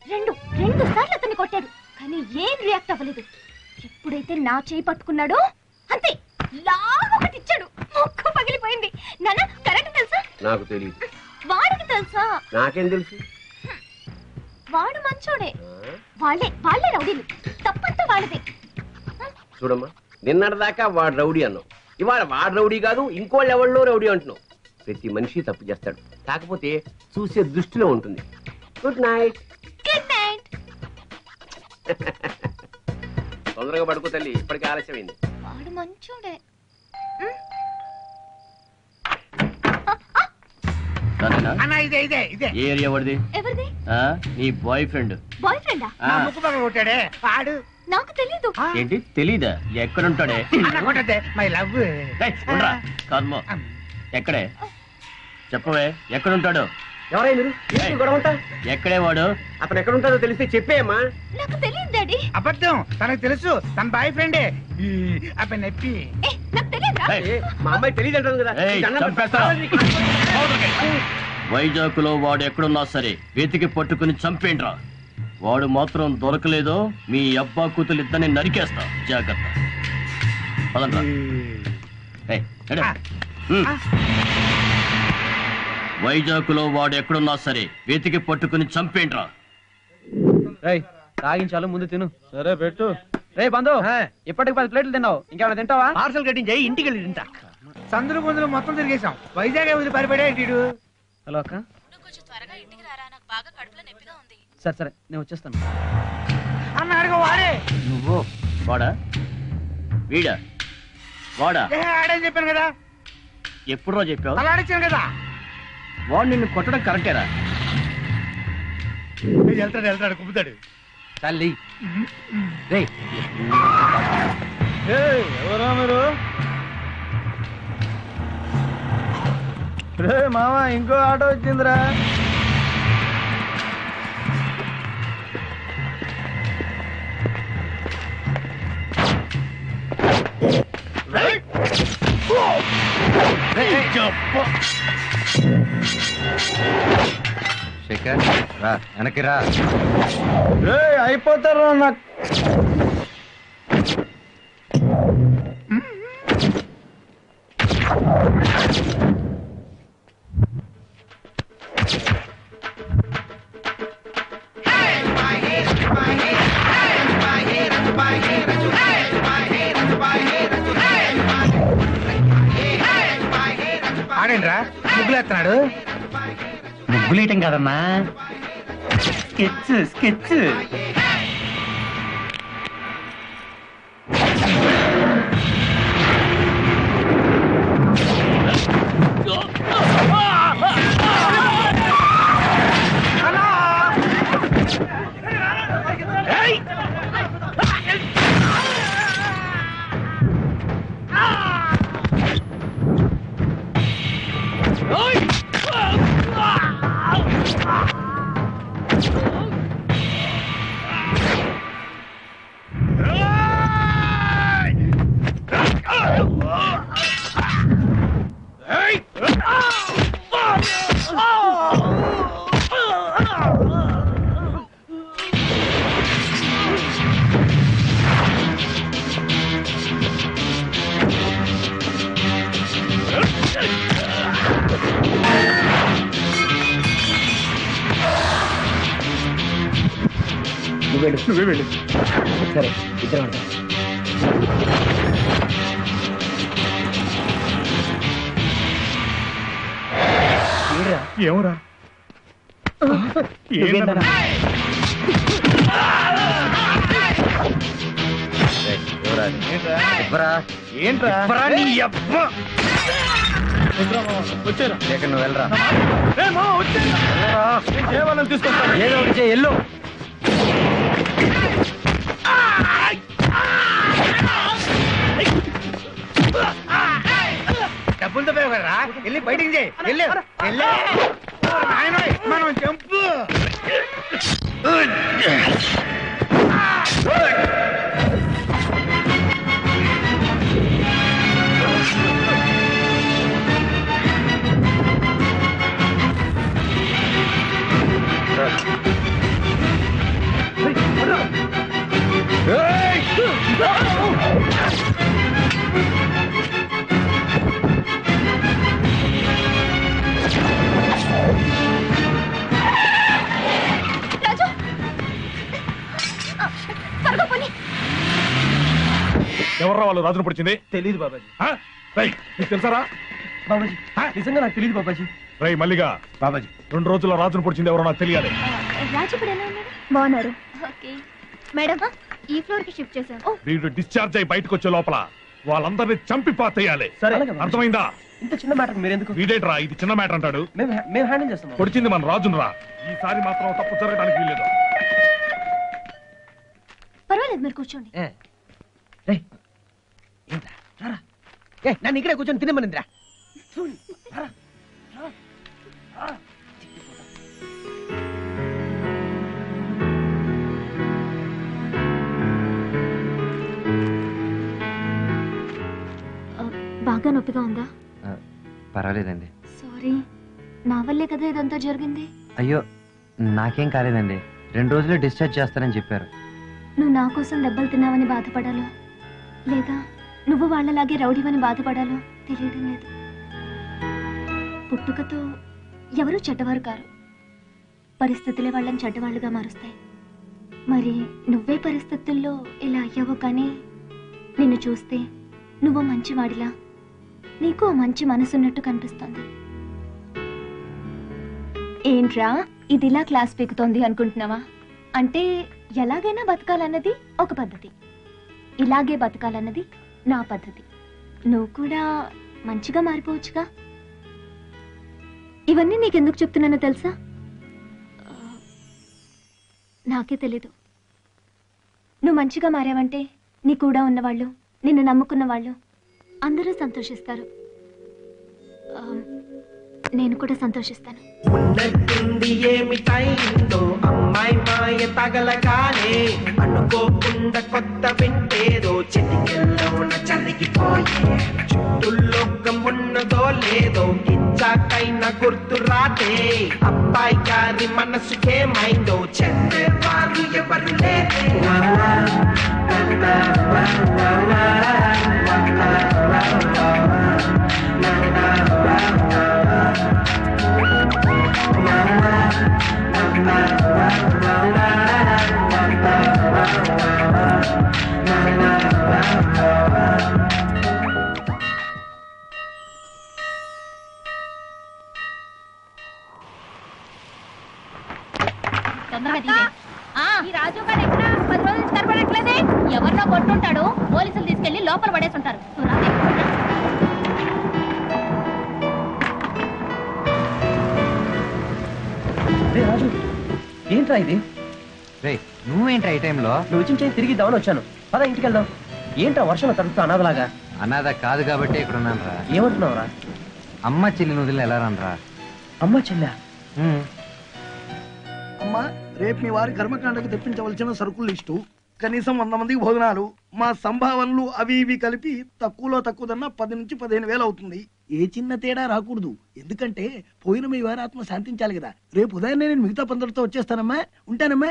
రెండు రెండు సార్లు అతన్ని కొట్టాడు కానీ ఏం రియాక్ట్ అవ్వలేదు ఎప్పుడైతే నా చేయి పట్టుకున్నాడో అంతే లాగా ఒకటి ఇచ్చాడు మొక్క పగిలిపోయింది నాన్న కరెంట్ తెలుసా నాకు తెలియదు వాడికి తెలుసా నాకేం తెలుసు వాడు మంచోడే ఆ? వాళ్ళే వాళ్ళే రౌడీలు తప్పంతా వాళ్ళదే చూడమ్మా నిన్నటిదాకా వాడు రౌడీ అన్నావు ఇవాళ వాడు రౌడీ కాదు ఇంకోళ్ళు ఎవరిలో రౌడీ అంటున్నావు ప్రతి మనిషి తప్పు చేస్తాడు కాకపోతే చూసే దృష్టిలో ఉంటుంది గుడ్ నైట్ గుడ్ నైట్ తొందరగా పడుకో తల్లి ఇప్పటికే ఆలస్యమైంది వాడు మంచోడే సరేనా అన్న ఇదే ఇదే ఇదే ఏ ఏరియా వాడిది ఎవరిది ఆ, నీ బాయ్ ఫ్రెండ్ బాయ్ ఫ్రెండా నా ముక్కు పక్కన కొట్టాడే ఆడు నాకు తెలీదు ఆ, ఏంటి తెలీదా ఎక్కడుంటాడే అన్న కొట్టద్దే మై లవ్ ఏయ్, ఉండరా కర్మ ఎక్కడే చెప్పవే ఎక్కడుంటాడు ఎవరై మీరు ఏంటి గొడవ అంతా? ఎక్కడే వాడు అతను ఎక్కడ ఉంటాడో తెలిస్తే చెప్పేయమ్మా నాకు తెలియదు డాడీ అబద్ధం తనకు తెలుసు తన బాయ్ ఫ్రెండే అప్పుడు నొప్పి ఏ నాకు తెలియదురా ఏయ్, ఏ, మా అమ్మాయి తెలియదు అంటుంది కదా ఏయ్, ఈ దండం చంపేస్తా. పెట్టు. వైజాగ్ లో వాడు ఎక్కడున్నా సరే వెతికి పట్టుకుని చంపేండ్రా వాడు మాత్రం దొరకలేదో మీ అబ్బా కూతురు ఇద్దరిని నరికేస్తా జాగ్రత్త పదండ్రా ఏయ్, నడు. ఉమ్. వైజాగ్ లో వాడు ఎక్కడున్నా సరే వెతికి పట్టుకుని చంపేండ్రా రేయ్ తాగించాలు ముందు తిను సరే పెట్టు రే బంధు ఇప్పటికి పది ప్లేట్లు తిన్నావు ఇంకేమైనా తింటావా పార్సల్ కట్టించాయి ఇంటికి వెళ్ళి తింటా సందులు పొందులు మొత్తం తిరిగేశాం వైజాగ్ వదిలి పరిపడే ఇటు హలో అక్క నువ్వు కొంచెం త్వరగా ఇంటికి రారా నాకు బాగా కడుపులో నొప్పిగా ఉంది సరే సరే నేను వచ్చేస్తాను అన్న అడుగు వాడే నువ్వు వాడా వీడా వాడా ఏ ఆడని చెప్పాను కదా ఎప్పుడో చెప్పావు అలా ఆడిచ్చాను కదా వాడు నిన్ను కొట్టడం కరెక్టేరా వెళ్తాడు వెళ్తాడు కుప్పుతాడు తల్లి రే ఎవరా మీరు రే మామ ఇంకో ఆటో వచ్చిందిరా శేఖర్ రా వెనక్కి రా రే అయిపోతారు నాకు ఆడేంట్రా ముగ్గులు ఎత్తున్నాడు ముగ్గులేయటం కదమ్మా స్కెచ్ స్కెచ్ నువ్వు వెళ్ళు నువ్వే వెళ్ళు సరే ఇద్దరు ఉంటాం ఏమరా ఇవ్వరా ఏంట్రా ఇవ్వరా నీ అబ్బ వచ్చారా శేఖర్ నువ్వు వెళ్ళరా కేవలం తీసుకొస్తాను ఏదో ఒకటి చేయి, ఎల్లు డబ్బులతో పోయావు కదరా వెళ్ళి బయటికి చేయి వెళ్ళి వెళ్ళి నాయనోయ్, మనం చంపు ఎవర్రా వాళ్ళు రాజును పొడిచింది తెలియదు బాబాజీ ఆ? రేయ్, నీకు తెలుసారా బాబాజీ నిజంగా నాకు తెలియదు బాబాజీ రై మల్లిగా బాబాజీ రెండు రోజుల్లో రాజును పొడిచింది ఎవరో నాకు తెలియాలి రాజు ఇప్పుడు ఎలా ఉన్నాడు బాగున్నారు ఓకే మేడం ఈ ఫ్లోర్ కి షిఫ్ట్ చేశాను ఓ వీడు డిశ్చార్జ్ అయి బయటకు వచ్చే లోపల వాళ్ళందరినీ చంపి పాతేయాలి సరే అర్థమైందా ఇంత చిన్న మ్యాటర్ మీరు ఎందుకు వీడేట్రా ఇది చిన్న మ్యాటర్ అంటాడు మేము మేము హ్యాండిల్ చేస్తాం బాబాజీ. పొడిచింది మన రాజును రా ఈసారి మాత్రం తప్పు జరగడానికి వీల్లేదు పర్వాలేదు మీరు కూర్చోండి ఏ. రేయ్, ఏంట్రా? రారా. ఏ, నన్ను ఇక్కడే కూర్చొని తినమనిందిరా ఆ, బాగా నొప్పిగా ఉందా పర్వాలేదండి సారీ నా వల్లే కదా ఇదంతా జరిగింది అయ్యో నాకేం కాలేదండి రెండు రోజులు డిశ్చార్జ్ చేస్తానని చెప్పారు నువ్వు నా కోసం దెబ్బలు తిన్నావని బాధపడాలో లేదా నువ్వు వాళ్ళలాగే రౌడీవని బాధపడాలో తెలియడం లేదు పుట్టుకతో ఎవరూ చెడ్డవారు కారు పరిస్థితులే వాళ్ళని చెడ్డవాళ్ళుగా మారుస్తాయి మరి నువ్వే పరిస్థితుల్లో ఇలా అయ్యావో కానీ నిన్ను చూస్తే నువ్వు మంచివాడిలా నీకు ఓ మంచి మనసున్నట్టు కనిపిస్తోంది ఏంట్రా ఇదిలా క్లాస్ పీకుతోంది అనుకుంటున్నావా అంటే ఎలాగైనా బతకాలన్నది ఒక పద్ధతి ఇలాగే బతకాలన్నది నా పద్ధతి నువ్వు కూడా మంచిగా మారిపోవచ్చుగా ఇవన్నీ నీకెందుకు చెప్తున్నానో తెలుసా ఆ, నాకే తెలీదు నువ్వు మంచిగా మారావంటే నీ కూడా ఉన్నవాళ్ళు నిన్ను నమ్ముకున్న వాళ్ళు అందరూ సంతోషిస్తారు ఆ, నేను కూడా సంతోషిస్తాను ఉన్నట్టుండి ఏమిటైందో అమ్మాయి మాయ తగలగానే అనుకోకుండా కొత్త వింటేదో చిటికెళ్ళవున జరిగిపోయే చుట్టులోకం ఉన్నదో లేదో ఇచ్చాకైనా గుర్తు రాదే అబ్బాయి గారి మనసుకేమైందో చెప్పేవారు ఎవరు లేదే తొందరగా దిగే. ఈ రాజు గారు ఎక్కడ పది రోజుల నుంచి కనపడట్లేదే ఎవరినో కొట్టుంటాడు పోలీసులు తీసుకెళ్లి లోపల పడేసి ఉంటారు నువ్వు రాదే. రే రాజు ఏంట్రా ఇది రే నువ్వేంట్రా ఈ టైంలో నువ్వు ఇచ్చిన చేయి తిరిగి ఇద్దామని వచ్చాను పద ఇంటికి వెళ్దాం ఏంట్రా వర్షంలో తడుపుతా అనాథలాగా అనాథ కాదు కాబట్టి ఇక్కడ ఉన్నాను రా ఏమంటున్నావురా అమ్మ చెల్లిని వదిలి ఎలా రానరా అమ్మ చెల్లె అమ్మా రేపు మీ వారి కర్మకాండకు తెప్పించవలసిన సరుకుల లిస్టు కనీసం వంద మందికి భోజనాలు మా సంభావనలు అవి ఇవి కలిపి తక్కువలో తక్కువదన్నా పది నుంచి పదిహేను వేలు అవుతుంది ఏ చిన్న తేడా రాకూడదు ఎందుకంటే పోయిన మీ వారి ఆత్మ శాంతించాలి కదా రేపు ఉదయం నేను మిగతా పందరితో వచ్చేస్తానమ్మా ఉంటానమ్మా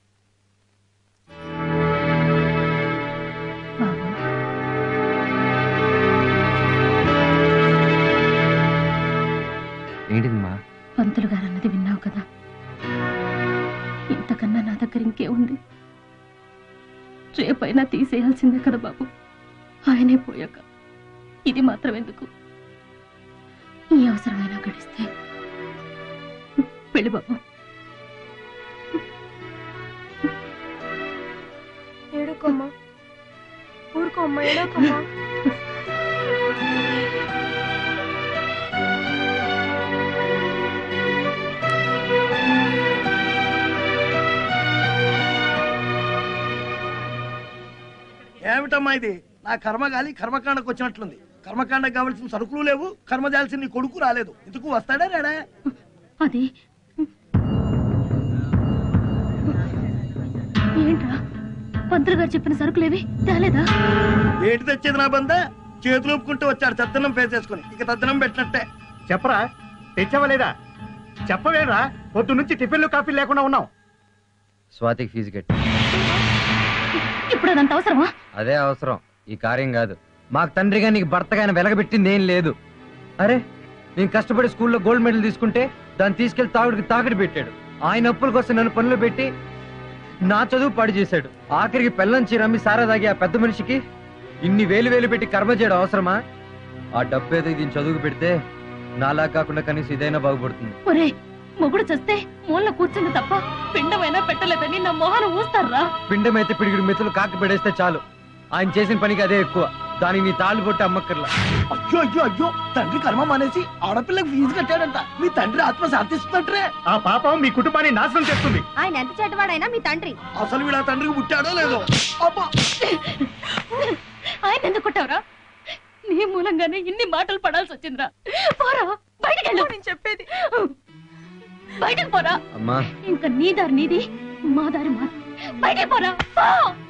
ఏంటిదమ్మా పంతులు గారు అన్నది విన్నావు కదా ఇంతకన్నా నా దగ్గర ఇంకే ఉంది రేపైనా తీసేయాల్సిందే కదా బాబు ఆయనే పోయాక ఇది మాత్రం ఎందుకు ఈ అవసరమైనా గడిస్తే వెళ్ళి బాబు ఏడుకోమ్మా ఊరుకోమ్మా ఏడోకమ్మా ఏమిటమ్మా ఇది నా కర్మగాలి కర్మకాండకు వచ్చినట్లుంది కర్మకాండకు కావాల్సిన సరుకులు లేవు కర్మ చేయాల్సిన నీ కొడుకు రాలేదు ఇందుకు వస్తాడా రాడా అది ఏంట్రా పంతులు గారు చెప్పిన సరుకులేవి తేలేదా ఏంటి తెచ్చేది నా బంద చేతులు ఒప్పుకుంటూ వచ్చాడు తద్దనం పేసేసుకుని ఇక తద్దనం పెట్టినట్టే చెప్పరా తెచ్చావా లేదా చెప్పవేరా పొద్దు నుంచి టిఫిన్లు కాఫీ లేకుండా ఉన్నాం స్వాతికి ఫీజు కట్టి ఇప్పుడు అదంత అవసరమా అదే అవసరం ఈ కార్యం కాదు మాకు తండ్రిగా నీకు భర్తగా ఆయన వెలగబెట్టింది ఏం లేదు అరే నేను కష్టపడి స్కూల్లో గోల్డ్ మెడల్ తీసుకుంటే దాన్ని తీసుకెళ్లి తాగుడికి తాకడి పెట్టాడు ఆయన అప్పుల కోసం నన్ను పనులు పెట్టి నా చదువు పాడు చేశాడు ఆఖరికి పెళ్ళం చీరమ్మి సారా తాగి ఆ పెద్ద మనిషికి ఇన్ని వేలు వేలు పెట్టి కర్మ చేయడం అవసరమా ఆ డబ్బు ఏదో దీని చదువుకు పెడితే నాలా కాకుండా కనీసం ఇదైనా బాగుపడుతుంది ఒరే మొగుడు చస్తే మూల కూర్చుంది తప్ప పిండమైనా పెట్టలేదని నా మొహాన ఊస్తారా పిండం అయితే పిడిగిడి మెతులు కాకి పెడేస్తే చాలు ఆయన చేసిన పనికి అదే ఎక్కువ దానికి నీ తాళ్ళు పొట్టి అమ్మక్కర్లా అయ్యో అయ్యో అయ్యో తండ్రి కర్మ మానేసి ఆడపిల్లకి ఫీజు కట్టాడంట మీ తండ్రి ఆత్మ శాంతిస్తున్నట్రే ఆ పాపం మీ కుటుంబాన్ని నాశనం చేస్తుంది ఆయన ఎంత చెడ్డవాడైనా మీ తండ్రి అసలు వీడు ఆ తండ్రికి పుట్టాడో లేదో అబ్బా ఆయన ఎందుకు కొట్టావురా నీ మూలంగానే ఇన్ని మాటలు పడాల్సి వచ్చిందిరా పోరా బయటికి వెళ్ళు నేను చెప్పేది బయటకు పోరా అమ్మా ఇంకా నీ దారి నీది మా దారి మాది బయటికి పోరా పో